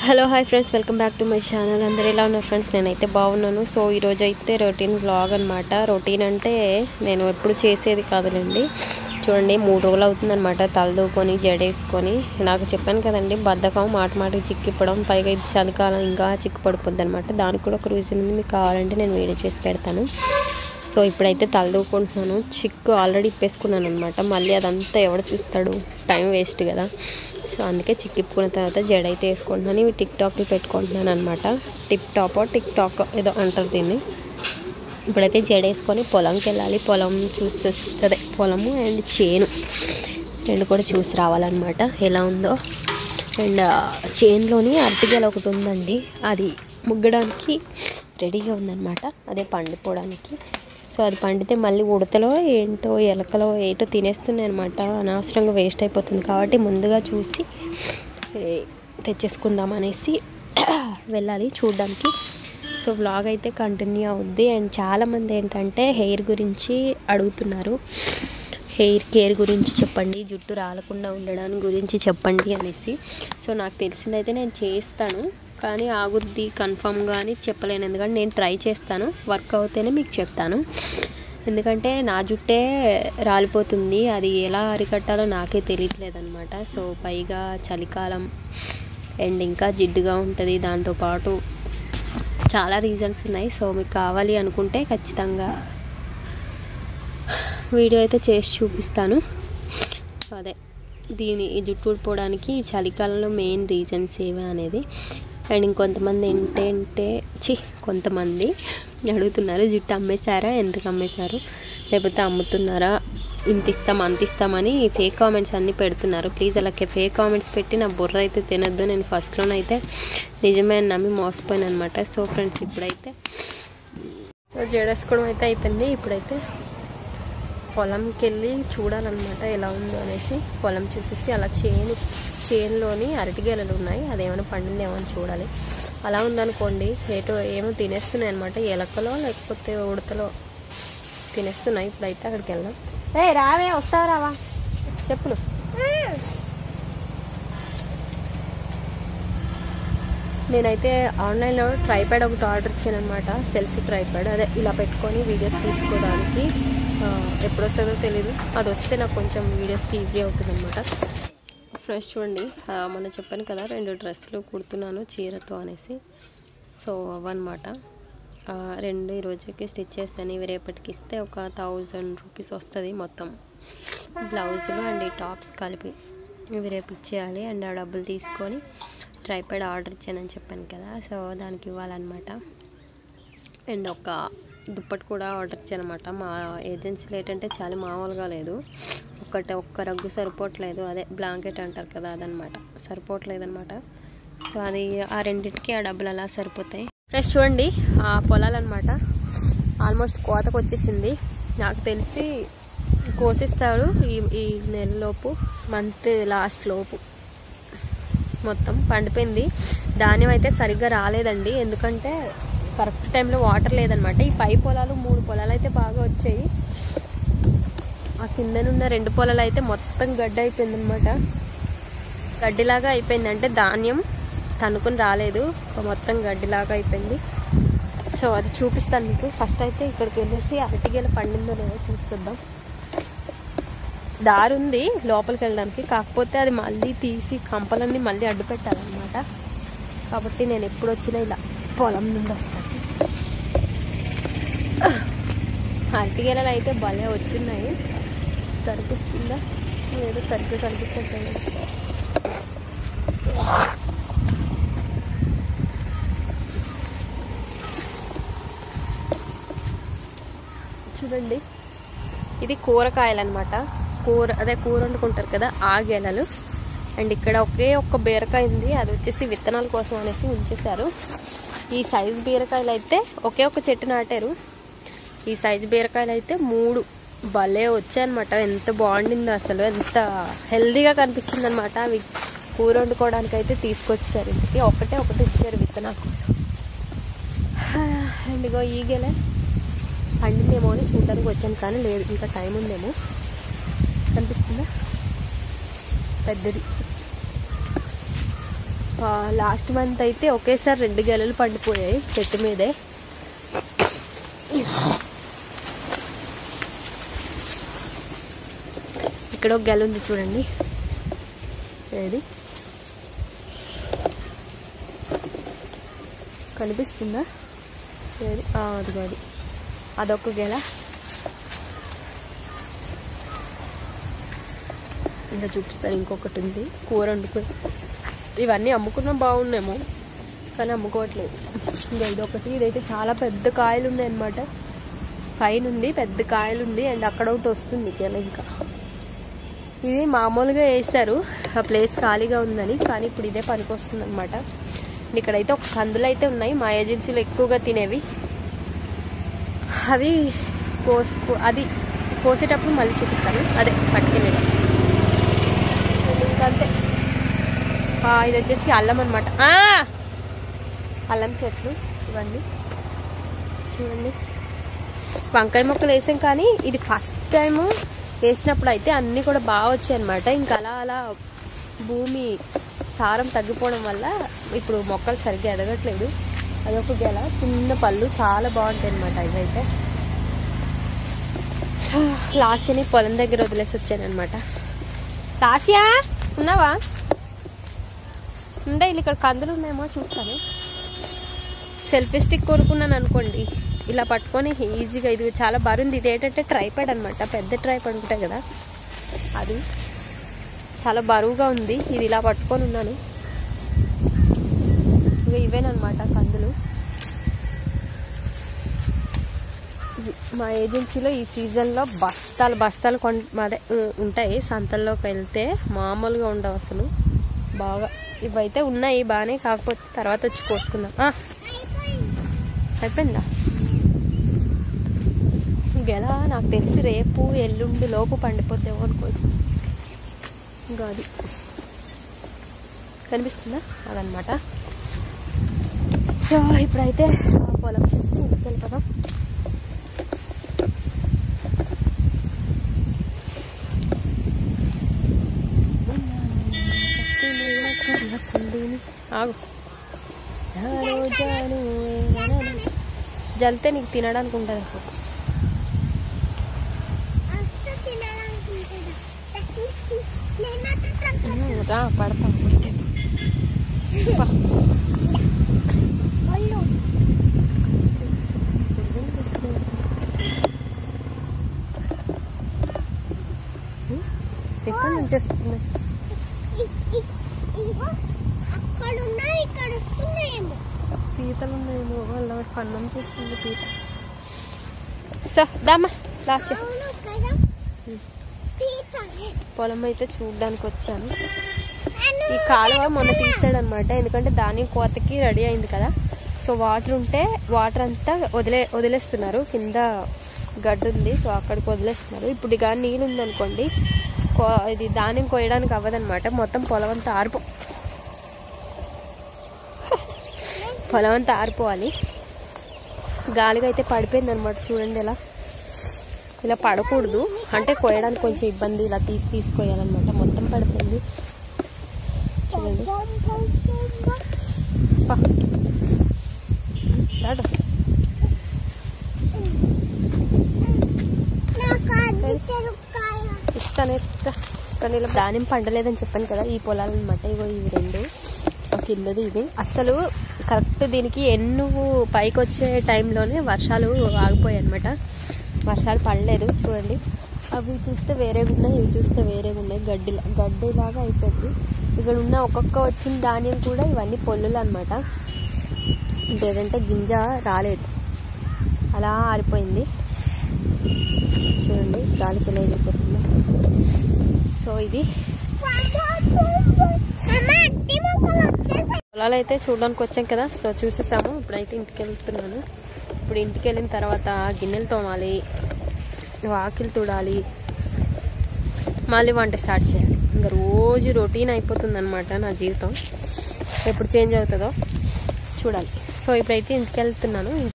Hello hi friends welcome back to my channel అందరు ఎలా ఉన్నారు ఫ్రెండ్స్ నేనైతే బాగున్నాను సో ఈరోజు అయితే రొటీన్ వ్లాగ్ అనమాట రొటీన్ అంటే నేను ఎప్పుడు చేసేది కాదులేండి చూడండి మూడు రోజులు అవుతుందన్నమాట తలదూకొని జడేసుకొని నాకు చెప్పాను కదండి బద్ధకం మాట మాటకి చిక్కిప్పడం పైగా ఇది చలికాలం ఇంకా చిక్కు పడిపోద్ది అనమాట దానికి కూడా ఒక రీజన్ ఉంది మీకు కావాలంటే నేను వీడియో చేసి పెడతాను సో ఇప్పుడైతే తలదూకుంటున్నాను చిక్కు ఆల్రెడీ ఇప్పేసుకున్నాను అనమాట మళ్ళీ అదంతా ఎవడు చూస్తాడు టైం వేస్ట్ కదా సో అందుకే చిక్కిప్పుకున్న తర్వాత జడ అయితే వేసుకుంటున్నాను ఇవి టిక్ టాక్లు పెట్టుకుంటున్నాను అనమాట టిప్ టాప్ టిక్ టాక్ ఏదో అంటారు దీన్ని ఇప్పుడైతే జడ వేసుకొని పొలంకి వెళ్ళాలి పొలం చూసి అదే పొలము అండ్ చేను రెండు కూడా చూసి రావాలన్నమాట ఎలా ఉందో అండ్ చేనులోని అరటిగెల ఒకటి ఉందండి అది ముగ్గడానికి రెడీగా ఉందన్నమాట అదే పండిపోవడానికి సో అది పండితే మళ్ళీ ఉడతలో ఏంటో ఎలకలో ఏంటో తినేస్తున్నాయి అనమాట అనవసరంగా వేస్ట్ అయిపోతుంది కాబట్టి ముందుగా చూసి ఏ, తెచ్చేసుకుందాం అనేసి వెళ్ళాలి చూడడానికి సో వ్లాగ్ అయితే కంటిన్యూ అవుద్ది అండ్ చాలామంది ఏంటంటే హెయిర్ గురించి అడుగుతున్నారు హెయిర్ కేర్ గురించి చెప్పండి జుట్టు రాలకుండా ఉండడానికి గురించి చెప్పండి అనేసి సో నాకు తెలిసిందైతే నేను చేస్తాను కానీ ఆగుద్ది కన్ఫామ్గా అని చెప్పలేను ఎందుకంటే నేను ట్రై చేస్తాను వర్క్ అవుతేనే మీకు చెప్తాను ఎందుకంటే నా జుట్టే రాలిపోతుంది అది ఎలా అరికట్టాలో నాకే తెలియట్లేదు అనమాట సో పైగా చలికాలం అండ్ ఇంకా జిడ్డుగా ఉంటుంది దాంతోపాటు చాలా రీజన్స్ ఉన్నాయి సో మీకు కావాలి అనుకుంటే ఖచ్చితంగా వీడియో అయితే చేసి చూపిస్తాను అదే దీని ఈ జుట్టు ఊడిపోవడానికి ఈ చలికాలంలో మెయిన్ రీజన్స్ ఏవి అనేది అండ్ ఇంకొంతమంది ఏంటంటే చి కొంతమంది అడుగుతున్నారు జుట్టు అమ్మేశారా ఎందుకు అమ్మేశారు లేకపోతే అమ్ముతున్నారా ఇంత ఇస్తాం అంత ఇస్తామని ఫేక్ కామెంట్స్ అన్నీ పెడుతున్నారు ప్లీజ్ అలా ఫేక్ కామెంట్స్ పెట్టి నా బుర్ర అయితే తినద్దు నేను ఫస్ట్లోనైతే నిజమే అని నమ్మి మోసపోయాను అనమాట సో ఫ్రెండ్స్ ఇప్పుడైతే సో జడేసుకోవడం అయితే అయిపోయింది ఇప్పుడైతే పొలంకి వెళ్ళి చూడాలన్నమాట ఎలా ఉందో అనేసి పొలం చూసేసి అలా చేను చేనులోని అరటిగేలలు ఉన్నాయి అదేమైనా పండిందేమో అని చూడాలి అలా ఉందనుకోండి ఏటో ఏమో తినేస్తున్నాయి అనమాట ఎలకలో లేకపోతే ఉడతలో తినేస్తున్నాయి ఇప్పుడైతే అక్కడికి వెళ్దాం ఏ రావే వస్తావా రావా చెప్పులు నేనైతే ఆన్లైన్లో ట్రైప్యాడ్ ఒకటి ఆర్డర్ ఇచ్చాను అనమాట సెల్ఫీ ట్రైప్యాడ్ అదే ఇలా పెట్టుకొని వీడియోస్ తీసుకోవడానికి ఆ, ఎప్పుడు వస్తుందో తెలీదు అది వస్తే నాకు కొంచెం వీడియోస్కి ఈజీ అవుతుంది అనమాట ఫ్రెష్ చూడండి ఆ, మొన్న చెప్పాను కదా రెండు డ్రెస్సులు కుడుతున్నాను చీరతో అనేసి సో అవన్నమాట ఆ, రెండు ఈ రోజుకి స్టిచ్ చేస్తాను ఇవి రేపటికి ఇస్తే ఒక థౌజండ్ రూపీస్ వస్తుంది మొత్తం బ్లౌజులు అండ్ ఈ టాప్స్ కలిపి ఇవి రేపు ఇచ్చేయాలి అండ్ ఆ డబ్బులు తీసుకొని ట్రైపాడ్ ఆర్డర్ ఇచ్చానని చెప్పాను కదా సో దానికి ఇవ్వాలన్నమాట అండ్ ఒక దుప్పటి కూడా ఆర్డర్ ఇచ్చానమాట మా ఏజెన్సీలో ఏంటంటే చాలా మామూలుగా లేదు ఒక్కటే ఒక్క రగ్గు సరిపోవట్లేదు అదే బ్లాంకెట్ అంటారు కదా అదనమాట సరిపోవట్లేదు అనమాట సో అది ఆ రెండింటికి ఆ డబ్బులు అలా సరిపోతాయి ఫ్రెష్ చూడండి ఆ పొలాలు అనమాట ఆల్మోస్ట్ కోతకు వచ్చేసింది నాకు తెలిసి కోసిస్తారు ఈ ఈ నెలలోపు మంత్ లాస్ట్ లోపు మొత్తం పండిపోయింది ధాన్యం అయితే సరిగ్గా రాలేదండి ఎందుకంటే కరెక్ట్ టైంలో వాటర్ లేదనమాట ఈ పై పొలాలు మూడు పొలాలు అయితే బాగా వచ్చాయి ఆ కిందనున్న రెండు పొలాలు అయితే మొత్తం గడ్డ అయిపోయింది అనమాట గడ్డిలాగా అయిపోయింది అంటే ధాన్యం తనుకుని రాలేదు మొత్తం గడ్డిలాగా అయిపోయింది సో అది చూపిస్తాను మీకు ఫస్ట్ అయితే ఇక్కడికి వెళ్ళేసి అరటిగేల పండిందో లేదో చూస్తుందాం దారి ఉంది లోపలికి వెళ్ళడానికి కాకపోతే అది మళ్ళీ తీసి కంపలన్నీ మళ్ళీ అడ్డు పెట్టాలన్నమాట కాబట్టి నేను ఎప్పుడు వచ్చినా ఇలా పొలం నుండి వస్తాను అరటిగేలలు అయితే భలే వచ్చున్నాయి కనిపిస్తుందా ఏదో సరిగ్గా కనిపించట్లేదు చూడండి ఇది కూరగాయలు అనమాట కూర అదే కూర వండుకుంటారు కదా ఆ గెలలు అండ్ ఇక్కడ ఒకే ఒక్క బీరకాయ ఉంది అది వచ్చేసి విత్తనాల కోసం అనేసి ఉంచేశారు ఈ సైజు బీరకాయలు అయితే ఒకే ఒక చెట్టు నాటారు ఈ సైజు బీరకాయలు అయితే మూడు భలే వచ్చాయన్నమాట ఎంత బాగుండిందో అసలు ఎంత హెల్దీగా కనిపించింది అనమాట అవి కూర వండుకోవడానికి అయితే తీసుకొచ్చేసారు ఇంటికి ఒకటే ఒకటి ఇచ్చారు విత్తనాల కోసం అండ్ ఇగో ఈ గెలే పండిందేమో అని చూడడానికి వచ్చాను కానీ లేదు ఇంకా టైం ఉందేమో కనిపిస్తుందా పెద్దది లాస్ట్ మంత్ అయితే ఒకేసారి రెండు గెలలు పండిపోయాయి చెట్టు మీదే ఇక్కడ ఒక గెల ఉంది చూడండి ఏది కనిపిస్తుందా ఏది ఆ, అదిగో అది అదొక గెల ఇంకా చూపిస్తాను ఇంకొకటి ఉంది కూర వండుకుని ఇవన్నీ అమ్ముకున్నా బాగున్నాయేమో కానీ అమ్ముకోవట్లేదు ఇంకా ఇదొకటి ఇదైతే చాలా పెద్ద కాయలు ఉన్నాయి అనమాట పైన ఉంది పెద్ద కాయలు ఉంది అండ్ అక్కడ ఒకటి వస్తుంది గెల ఇంకా ఇది మామూలుగా వేస్తారు ఆ ప్లేస్ ఖాళీగా ఉందని కానీ ఇప్పుడు ఇదే పనికి వస్తుంది అనమాట ఇక్కడైతే ఒక కందులు అయితే ఉన్నాయి మా ఏజెన్సీలో ఎక్కువగా తినేవి అవి కోసుకో అది కోసేటప్పుడు మళ్ళీ చూపిస్తాను అదే పట్టుకెళ్ళేటప్పుడు ఇంకంతే ఆ, ఇది వచ్చేసి అల్లం అనమాట అల్లం చెట్లు ఇవన్నీ చూడండి వంకాయ మొక్కలు వేసాం కానీ ఇది ఫస్ట్ టైము వేసినప్పుడు అయితే అన్నీ కూడా బాగా వచ్చాయి అనమాట ఇంకా అలా అలా భూమి సారం తగ్గిపోవడం వల్ల ఇప్పుడు మొక్కలు సరిగ్గా ఎదగట్లేదు అదొక గెల చిన్న పళ్ళు చాలా బాగుంటాయి అనమాట ఇవైతే లాస్యని పొలం దగ్గర వదిలేసి వచ్చానమాట లాస్యా ఉన్నావా ఉండే వీళ్ళు ఇక్కడ కందులు ఉన్నాయేమో చూస్తాను సెల్ఫీ స్టిక్ కొనుక్కున్నాను అనుకోండి ఇలా పట్టుకొని ఈజీగా ఇది చాలా బరుంది ఇది ఏంటంటే ట్రైపాడ్ అనమాట పెద్ద ట్రైపాడ్ ఉంటాయి కదా అది చాలా బరువుగా ఉంది ఇది ఇలా పట్టుకొని ఉన్నాను ఇవి ఇవేనమాట కందులు ఇది మా ఏజెన్సీలో ఈ సీజన్లో బస్తాలు బస్తాలు కొన్ అదే ఉ- ఉంటాయి సంతల్లోకి వెళ్తే మామూలుగా ఉండవు అసలు బాగా ఇవైతే ఉన్నాయి బాగానే కాకపోతే తర్వాత వచ్చి కోసుకుందాం ఆ, అయిపోయిందా గెల నాకు తెలిసి రేపు ఎల్లుండి లోపు పండిపోతేమో అనుకో ఇంకా అది కనిపిస్తుందా అదనమాట సో ఇప్పుడైతే ఆ పొలం చూసి ఇంటికి వెళ్ళిపోదాం ఆగు జాను, జాను, ఏననన. జల్తే నీకు తినడానికి ఉంటుంది అప్పుడు ఉమ్, రా పడతాం పా. ఎక్కడి నుంచి వస్తుంది అక్కడున్నా ఇక్కడ వస్తున్నాయేమో పీతలు ఉన్నాయేమో వాళ్ళ పన్నం చేస్తుంది పీత సో దామా లాస్ట్ అవును కదా పీత పొలం అయితే చూడడానికి వచ్చాను ఈ కాలువ మొన్న తీసాడు అనమాట ఎందుకంటే దాని కోతకి రెడీ అయింది కదా సో వాటర్ ఉంటే వాటర్ అంతా వదిలే వదిలేస్తున్నారు కింద గడ్డు ఉంది సో అక్కడికి వదిలేస్తున్నారు ఇప్పుడు కానీ నీళ్ళు ఉందనుకోండి కో- ఇది ధాన్యం కోయడానికి అవ్వదన్నమాట మొత్తం పొలం అంతా ఆరిపో పొలం అంతా ఆరిపోవాలి గాలిగా అయితే పడిపోయింది అనమాట చూడండి ఎలా ఇలా పడకూడదు అంటే కోయడానికి కొంచెం ఇబ్బంది ఇలా తీసి తీసుకోయాలన్నమాట మొత్తం పడిపోయింది చూడండి పా. రాడు. నాకు అది చెరుకాయ ఇస్తాను ఇస్తా కానీ ఇలా ధాన్యం పండలేదని చెప్పాను కదా ఈ పొలాలు అనమాట ఇగో ఇవి రెండు ఆ కిందది ఇది అసలు కరెక్ట్ దీనికి ఎన్ను పైకి వచ్చే టైంలోనే వర్షాలు ఆగిపోయాయి అనమాట వర్షాలు పడలేదు చూడండి అవి చూస్తే వేరేగా ఉన్నాయి ఇవి చూస్తే వేరేగా ఉన్నాయి గడ్డి గడ్డిలాగా అయిపోయింది ఇక్కడ ఉన్న ఒక్కొక్క వచ్చిన ధాన్యం కూడా ఇవన్నీ పొల్లులు అనమాట లేదంటే గింజ రాలేదు అలా ఆరిపోయింది చూడండి గాలికి ఎలా వెళ్ళిపోతుందో సో ఇది అమ్మ అట్టి మొక్కలు వచ్చేసాయి పొలాలు అయితే చూడడానికి వచ్చాం కదా సో చూసేసాము ఇప్పుడైతే ఇంటికి వెళ్తున్నాను ఇప్పుడు ఇంటికి వెళ్ళిన తర్వాత గిన్నెలు తోమాలి వాకిలు తుడాలి మళ్ళీ వంట స్టార్ట్ చేయాలి ఇంకా రోజు రొటీన్ అయిపోతుంది అనమాట నా జీవితం ఎప్పుడు చేంజ్ అవుతుందో చూడాలి సో ఇప్పుడైతే ఇంటికి వెళ్తున్నాను